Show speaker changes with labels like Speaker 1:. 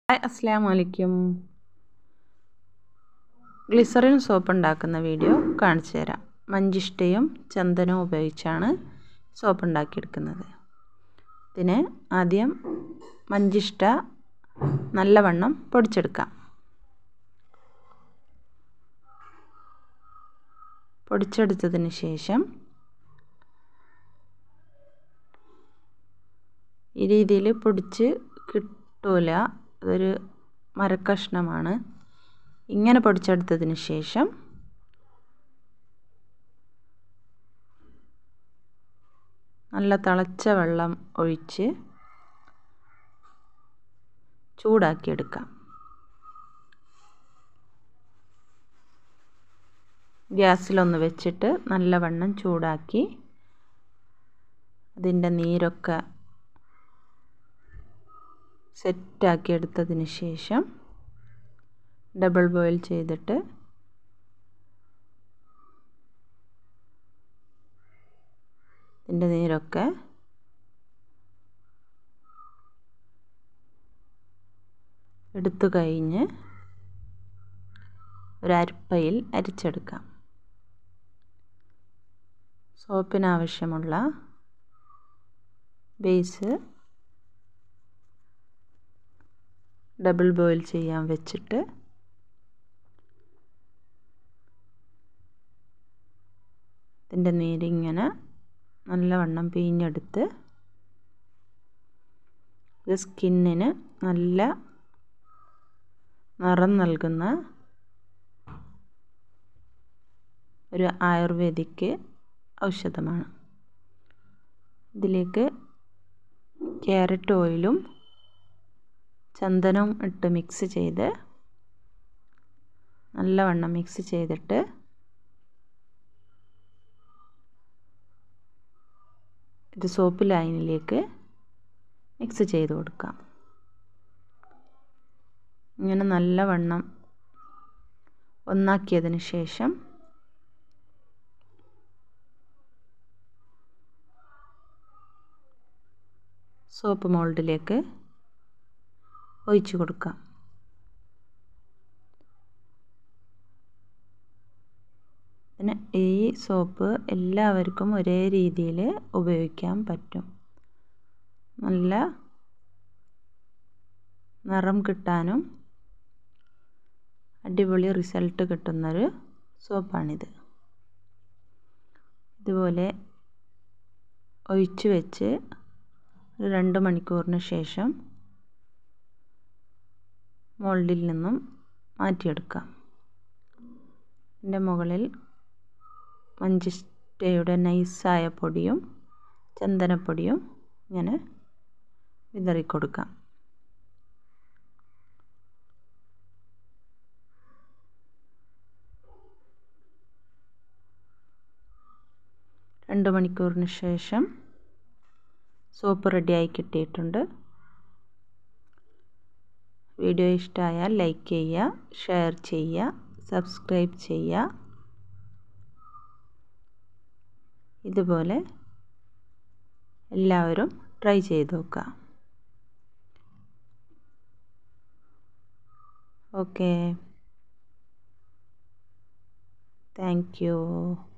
Speaker 1: hi അസ്സാം വലൈക്കും glycerin soap ഉണ്ടാക്കുന്ന വീഡിയോ കാണിച്ചു തരാം മഞ്ചിഷ്ടയും ചന്ദനവും ഉപയോഗിച്ചാണ് സോപ്പ് ഉണ്ടാക്കിയെടുക്കുന്നത് ഇതിന് ആദ്യം മഞ്ചിഷ്ട നല്ലവണ്ണം പൊടിച്ചെടുക്കാം പൊടിച്ചെടുത്തതിന് ശേഷം ഈ രീതിയിൽ പൊടിച്ച് കിട്ടൂല അതൊരു മരക്കഷ്ണമാണ് ഇങ്ങനെ പൊടിച്ചെടുത്തതിന് ശേഷം നല്ല തിളച്ച വെള്ളം ഒഴിച്ച് ചൂടാക്കിയെടുക്കാം ഗ്യാസിലൊന്ന് വെച്ചിട്ട് നല്ലവണ്ണം ചൂടാക്കി അതിൻ്റെ നീരൊക്കെ സെറ്റാക്കി എടുത്തതിന് ശേഷം ഡബിൾ ബോയിൽ ചെയ്തിട്ട് ഇതിൻ്റെ നീരൊക്കെ എടുത്തു കഴിഞ്ഞ് ഒരു അരിപ്പയിൽ അരിച്ചെടുക്കാം സോപ്പിനാവശ്യമുള്ള ബേസ് ഡബിൾ ബോയിൽ ചെയ്യാൻ വെച്ചിട്ട് ഇതിൻ്റെ നീരിങ്ങനെ നല്ലവണ്ണം പിഴിഞ്ഞെടുത്ത് ഇത് സ്കിന്നിന് നല്ല നിറം നൽകുന്ന ഒരു ആയുർവേദിക് ഔഷധമാണ് ഇതിലേക്ക് ക്യാരറ്റ് ഓയിലും ചന്ദനവും ഇട്ട് മിക്സ് ചെയ്ത് നല്ലവണ്ണം മിക്സ് ചെയ്തിട്ട് ഇത് സോപ്പ് ലൈനിലേക്ക് മിക്സ് ചെയ്ത് കൊടുക്കാം ഇങ്ങനെ നല്ലവണ്ണം ഒന്നാക്കിയതിന് ശേഷം സോപ്പ് മോൾഡിലേക്ക് ഒഴിച്ചു കൊടുക്കാം പിന്നെ ഈ സോപ്പ് എല്ലാവർക്കും ഒരേ രീതിയിൽ ഉപയോഗിക്കാൻ പറ്റും നല്ല നിറം കിട്ടാനും അടിപൊളി റിസൾട്ട് കിട്ടുന്നൊരു സോപ്പാണിത് ഇതുപോലെ ഒഴിച്ച് വെച്ച് ഒരു രണ്ട് മണിക്കൂറിന് ശേഷം മോൾഡിൽ നിന്നും മാറ്റിയെടുക്കാം ഇതിൻ്റെ മുകളിൽ മഞ്ചിഷ്ടയുടെ നൈസായ പൊടിയും ചന്ദനപ്പൊടിയും ഇങ്ങനെ വിതറിക്കൊടുക്കാം രണ്ട് മണിക്കൂറിന് ശേഷം സോപ്പ് റെഡിയായി കിട്ടിയിട്ടുണ്ട് വീഡിയോ ഇഷ്ടമായാൽ ലൈക്ക് ചെയ്യുക ഷെയർ ചെയ്യുക സബ്സ്ക്രൈബ് ചെയ്യുക ഇതുപോലെ എല്ലാവരും ട്രൈ ചെയ്ത് നോക്കുക ഓക്കെ താങ്ക് യു